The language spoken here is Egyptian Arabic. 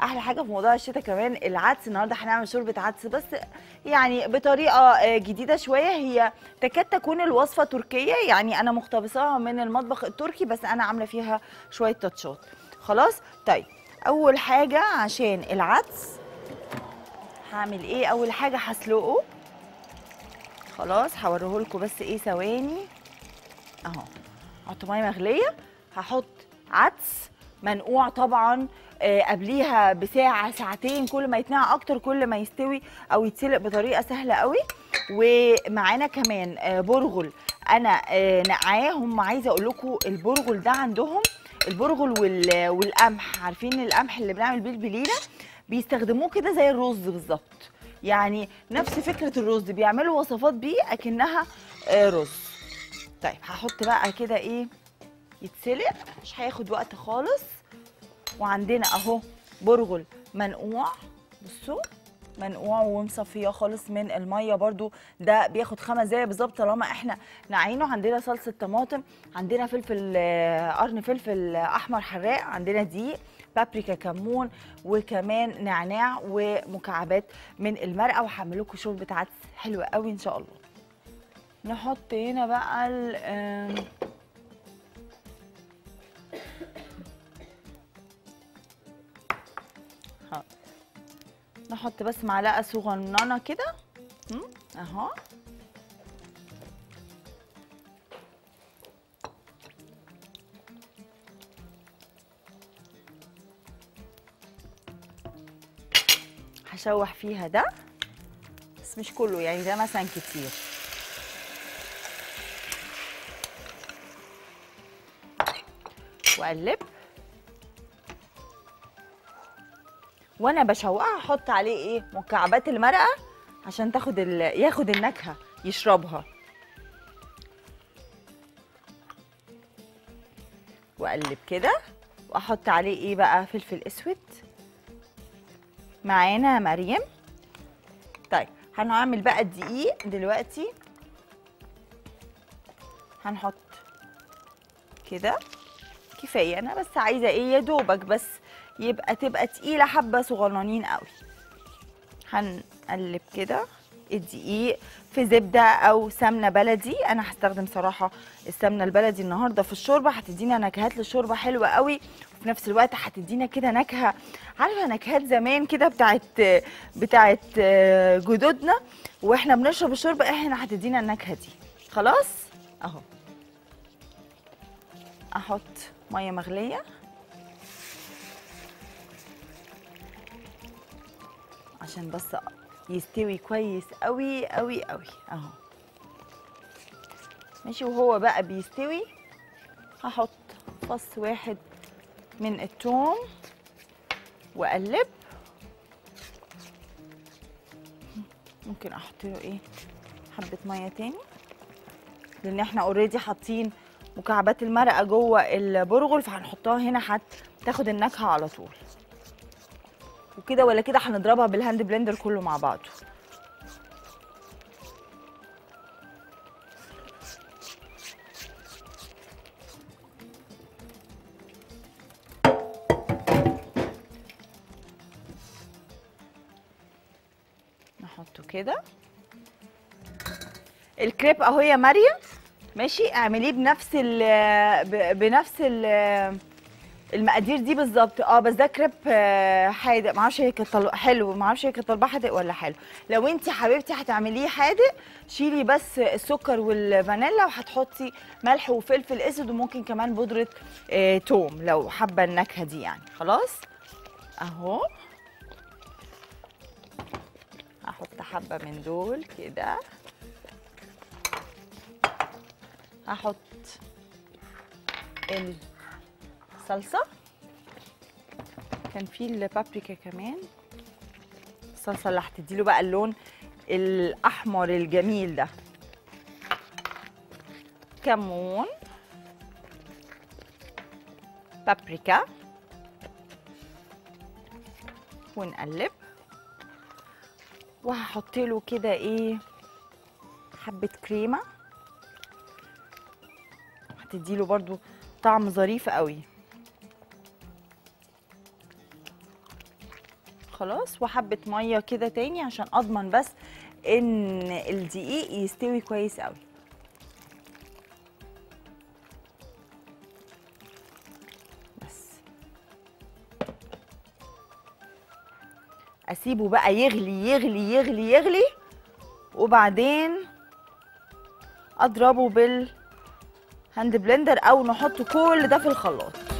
احلى حاجه في موضوع الشتاء كمان العدس النهارده هنعمل شوربه عدس بس يعني بطريقه آه، جديده شويه هي تكاد تكون الوصفه تركيه يعني انا مقتبساها من المطبخ التركي بس انا عامله فيها شويه تاتشات خلاص طيب اول حاجه عشان العدس هعمل ايه اول حاجه هسلقه خلاص هوريه لكم بس ايه ثواني اهو احط ميه مغليه هحط عدس منقوع طبعا آه، قبليها بساعه ساعتين كل ما يتنقع اكتر كل ما يستوي او يتسلق بطريقه سهله قوي ومعانا كمان آه، برغل انا آه، نقعاه هم عايزه اقول لكم البرغل ده عندهم البرغل وال- والقمح عارفين القمح اللي بنعمل بيه البليله بيستخدموه كده زي الرز بالظبط يعني نفس فكره الرز بيعملوا وصفات بيه اكنها آه، رز طيب هحط بقى كده ايه يتسلق مش هياخد وقت خالص وعندنا اهو برغل منقوع بصوا منقوع ومصفيه خالص من الميه برضو ده بياخد خمس دقايق بالظبط طالما احنا نعينه عندنا صلصه طماطم عندنا فلفل آه، قرن فلفل احمر حراق عندنا دقيق بابريكا كمون وكمان نعناع ومكعبات من المرقه وهعمل لكم شوربه عدس حلوه قوي ان شاء الله نحط هنا بقى ال- آم، ها. نحط بس معلقه صغننه كده م? اهو هشوح فيها ده بس مش كله يعني ده مثلا كتير واقلب وانا بشوقها احط عليه ايه مكعبات المرقه عشان تاخد ال... ياخد النكهه يشربها واقلب كده واحط عليه ايه بقى فلفل اسود معانا مريم طيب هنعمل بقى الدقيق دلوقتي هنحط كده كفايه انا بس عايزه ايه يا دوبك بس يبقى تبقى تقيله حبه صغننين قوي هنقلب كده الدقيق في زبده او سمنه بلدي انا هستخدم صراحه السمنه البلدي النهارده في الشوربه هتدينا نكهات للشوربه حلوه قوي وفي نفس الوقت هتدينا كده نكهه عارفه نكهات زمان كده بتاعت بتاعت جدودنا واحنا بنشرب الشوربه احنا هتدينا النكهه دي خلاص اهو احط ميه مغليه عشان بس يستوي كويس قوي قوي قوي اهو ماشي وهو بقى بيستوي هحط فص واحد من الثوم واقلب ممكن احط له ايه حبه ميه تاني لان احنا اوريدي حاطين مكعبات المرقه جوه البرغل فهنحطها هنا هتاخد النكهه على طول وكده ولا كده هنضربها بالهاند بلندر كله مع بعضه نحطه كده الكريب اهو يا مريم ماشي اعمليه بنفس ال ب- بنفس ال المقادير دي بالظبط اه بس ده كريب آه، حادق معرفش هي كانت طل- حلو معرفش هي كانت طالباه حادق ولا حلو لو انت حبيبتي هتعمليه حادق شيلي بس السكر والفانيلا وهتحطي ملح وفلفل اسود وممكن كمان بودره آه توم لو حابه النكهه دي يعني خلاص اهو هحط حبه من دول كده هحط الصلصه كان في البابريكا كمان الصلصه اللي هتديله بقى اللون الاحمر الجميل ده كمون بابريكا ونقلب وهحط له كده ايه حبه كريمه هتديله برضو طعم ظريف قوي خلاص وحبه ميه كده تاني عشان اضمن بس ان الدقيق يستوي كويس قوي بس اسيبه بقى يغلي يغلي يغلي يغلي وبعدين اضربه بالهاند بلندر او نحط كل ده في الخلاط